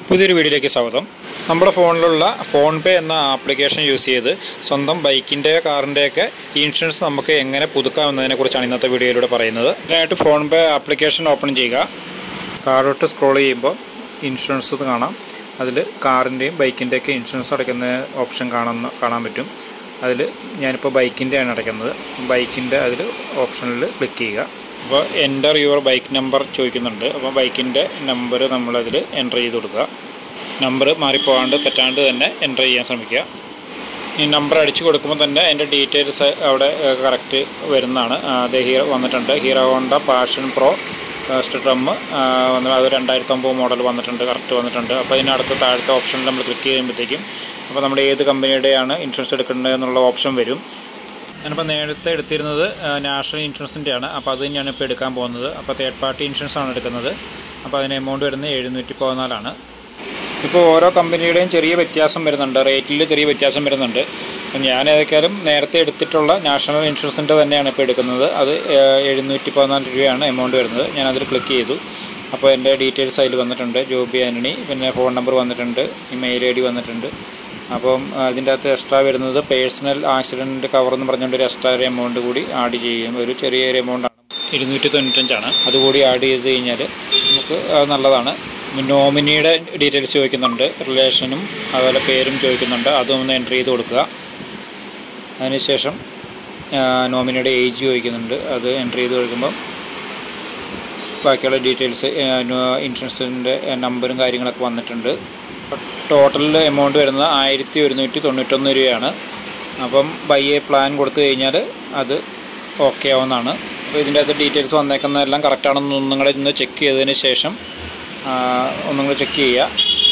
പുതിയൊരു വീഡിയോയിലേക്ക് സ്വാഗതം നമ്മുടെ ഫോണിലുള്ള ഫോൺ പേ എന്ന ആപ്ലിക്കേഷൻ യൂസ് ചെയ്ത് സ്വന്തം ബൈക്കിൻ്റെ കാറിൻ്റെയൊക്കെ ഇൻഷുറൻസ് നമുക്ക് എങ്ങനെ പുതുക്കാമെന്നതിനെ കുറിച്ചാണ് ഇന്നത്തെ വീഡിയോയിലൂടെ പറയുന്നത് അതിനായിട്ട് ഫോൺ പേ ആപ്ലിക്കേഷൻ ഓപ്പൺ ചെയ്യുക താഴോട്ട് സ്ക്രോൾ ചെയ്യുമ്പോൾ ഇൻഷുറൻസ് എന്ന് കാണാം അതിൽ കാറിൻ്റെയും ബൈക്കിൻ്റെയൊക്കെ ഇൻഷുറൻസ് അടയ്ക്കുന്ന ഓപ്ഷൻ കാണുന്ന കാണാൻ പറ്റും അതിൽ ഞാനിപ്പോൾ ബൈക്കിൻ്റെയാണ് അടയ്ക്കുന്നത് ബൈക്കിൻ്റെ അതിൽ ഓപ്ഷനിൽ ക്ലിക്ക് ചെയ്യുക അപ്പോൾ എൻ്റർ യുവർ ബൈക്ക് നമ്പർ ചോദിക്കുന്നുണ്ട് അപ്പോൾ ബൈക്കിൻ്റെ നമ്പർ നമ്മളതിൽ എൻ്റർ ചെയ്ത് കൊടുക്കുക നമ്പർ മാറിപ്പോകാണ്ട് തെറ്റാണ്ട് തന്നെ എൻ്റർ ചെയ്യാൻ ശ്രമിക്കുക ഈ നമ്പർ അടിച്ചു കൊടുക്കുമ്പോൾ തന്നെ അതിൻ്റെ ഡീറ്റെയിൽസ് അവിടെ കറക്റ്റ് വരുന്നതാണ് അത് ഹീറോ വന്നിട്ടുണ്ട് ഹീറോ ഹോണ്ട പാഷൻ പ്രോ സ്ട്രം വന്ന് അത് രണ്ടായിരത്തി ഒമ്പത് മോഡൽ വന്നിട്ടുണ്ട് കറക്റ്റ് വന്നിട്ടുണ്ട് അപ്പോൾ അതിനടുത്ത് താഴത്തെ ഓപ്ഷനിൽ നമ്മൾ ക്ലിക്ക് ചെയ്യുമ്പോഴത്തേക്കും അപ്പോൾ നമ്മൾ ഏത് കമ്പനിയുടെയാണ് ഇൻഷുറൻസ് എടുക്കേണ്ടത് എന്നുള്ള ഓപ്ഷൻ വരും ഞാനിപ്പോൾ നേരത്തെ എടുത്തിരുന്നത് നാഷണൽ ഇൻഷുറൻസിൻ്റെ ആണ് അപ്പോൾ അത് തന്നെയാണ് ഇപ്പോൾ എടുക്കാൻ പോകുന്നത് അപ്പോൾ തേർഡ് പാർട്ടി ഇൻഷുറൻസ് ആണ് എടുക്കുന്നത് അപ്പോൾ അതിന് എമൗണ്ട് വരുന്നത് എഴുന്നൂറ്റി പതിനാലാണ് ഇപ്പോൾ ഓരോ കമ്പനിയുടെയും ചെറിയ വ്യത്യാസം വരുന്നുണ്ട് റേറ്റിൽ ചെറിയ വ്യത്യാസം വരുന്നുണ്ട് അപ്പം ഞാൻ ഏതൊക്കെയാലും നേരത്തെ എടുത്തിട്ടുള്ള നാഷണൽ ഇൻഷുറൻസിൻ്റെ തന്നെയാണ് ഇപ്പോൾ എടുക്കുന്നത് അത് എഴുന്നൂറ്റി പതിനാല് രൂപയാണ് എമൗണ്ട് വരുന്നത് ഞാൻ അതിൽ ക്ലിക്ക് ചെയ്തു അപ്പോൾ എൻ്റെ ഡീറ്റെയിൽസ് അതിൽ വന്നിട്ടുണ്ട് ജോബി ആൻ്റണി പിന്നെ ഫോൺ നമ്പർ വന്നിട്ടുണ്ട് ഇമെയിൽ ഐ ഡി വന്നിട്ടുണ്ട് അപ്പം അതിൻ്റെ അകത്ത് എക്സ്ട്രാ വരുന്നത് പേഴ്സണൽ ആക്സിഡൻറ്റ് കവർ എന്ന് പറഞ്ഞുകൊണ്ട് ഒരു എക്സ്ട്രാ ഒരു എമൗണ്ട് കൂടി ആഡ് ചെയ്യും ഒരു ചെറിയൊരു എമൗണ്ടാണ് ഇരുന്നൂറ്റി തൊണ്ണൂറ്റഞ്ചാണ് അതുകൂടി ആഡ് ചെയ്ത് കഴിഞ്ഞാൽ നമുക്ക് അത് നല്ലതാണ് നോമിനിയുടെ ഡീറ്റെയിൽസ് ചോദിക്കുന്നുണ്ട് റിലേഷനും അതുപോലെ പേരും ചോദിക്കുന്നുണ്ട് അതും ഒന്ന് എൻ്റർ ചെയ്ത് കൊടുക്കുക അതിനുശേഷം നോമിനിയുടെ ഏജ് ചോദിക്കുന്നുണ്ട് അത് എൻ്റർ ചെയ്ത് കൊടുക്കുമ്പം ബാക്കിയുള്ള ഡീറ്റെയിൽസ് ഇൻഷുറൻസിൻ്റെ നമ്പറും കാര്യങ്ങളൊക്കെ വന്നിട്ടുണ്ട് ടോട്ടൽ എമൗണ്ട് വരുന്നത് ആയിരത്തി ഒരുന്നൂറ്റി തൊണ്ണൂറ്റൊന്ന് രൂപയാണ് അപ്പം ബൈ എ പ്ലാൻ കൊടുത്തു കഴിഞ്ഞാൽ അത് ഓക്കെ ആവുന്നതാണ് അപ്പോൾ ഇതിൻ്റെ അകത്ത് ഡീറ്റെയിൽസ് വന്നേക്കുന്നതെല്ലാം കറക്റ്റാണെന്ന് ഒന്നും കൂടെ ഇന്ന് ചെക്ക് ചെയ്തതിന് ശേഷം ഒന്നും കൂടെ ചെക്ക് ചെയ്യുക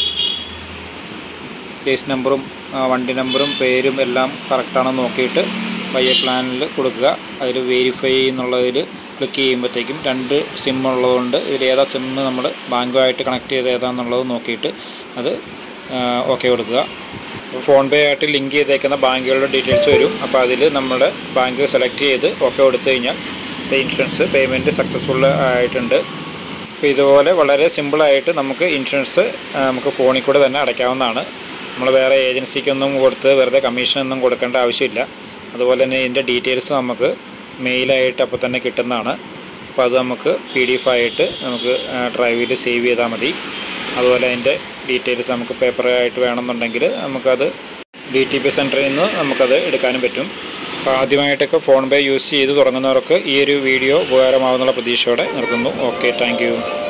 കേസ് നമ്പറും വണ്ടി നമ്പറും പേരും എല്ലാം കറക്റ്റാണെന്ന് നോക്കിയിട്ട് ബൈ എ പ്ലാനിൽ കൊടുക്കുക അതിൽ വെരിഫൈ എന്നുള്ളതിൽ ക്ലിക്ക് ചെയ്യുമ്പോഴത്തേക്കും രണ്ട് സിം ഉള്ളതുകൊണ്ട് ഇതിൽ ഏതാ സിം നമ്മൾ ബാങ്കുമായിട്ട് കണക്ട് ചെയ്ത് ഏതാണെന്നുള്ളത് നോക്കിയിട്ട് അത് ഓക്കെ കൊടുക്കുക ഫോൺ പേ ആയിട്ട് ലിങ്ക് ചെയ്തേക്കുന്ന ബാങ്കുകളുടെ ഡീറ്റെയിൽസ് വരും അപ്പോൾ അതിൽ നമ്മുടെ ബാങ്ക് സെലക്ട് ചെയ്ത് ഓക്കെ കൊടുത്തു കഴിഞ്ഞാൽ ഇൻഷുറൻസ് പേയ്മെൻറ്റ് സക്സസ്ഫുൾ ആയിട്ടുണ്ട് അപ്പോൾ ഇതുപോലെ വളരെ സിമ്പിളായിട്ട് നമുക്ക് ഇൻഷുറൻസ് നമുക്ക് ഫോണിൽ കൂടെ തന്നെ അടയ്ക്കാവുന്നതാണ് നമ്മൾ വേറെ ഏജൻസിക്കൊന്നും കൊടുത്ത് വെറുതെ കമ്മീഷനൊന്നും കൊടുക്കേണ്ട ആവശ്യമില്ല അതുപോലെ തന്നെ ഇതിൻ്റെ ഡീറ്റെയിൽസ് നമുക്ക് മെയിലായിട്ട് അപ്പോൾ തന്നെ കിട്ടുന്നതാണ് അപ്പോൾ അത് നമുക്ക് പി ഡി എഫ് ആയിട്ട് നമുക്ക് ഡ്രൈവിൽ സേവ് ചെയ്താൽ മതി അതുപോലെ അതിൻ്റെ ഡീറ്റെയിൽസ് നമുക്ക് പേപ്പറായിട്ട് വേണമെന്നുണ്ടെങ്കിൽ നമുക്കത് ഡി ടി പി സെൻറ്ററിൽ നിന്ന് നമുക്കത് എടുക്കാനും പറ്റും അപ്പോൾ ആദ്യമായിട്ടൊക്കെ ഫോൺ പേ യൂസ് ചെയ്ത് തുടങ്ങുന്നവർക്ക് ഈ ഒരു വീഡിയോ ഉപകാരമാവുന്നുള്ള പ്രതീക്ഷയോടെ നിർത്തുന്നു ഓക്കെ താങ്ക്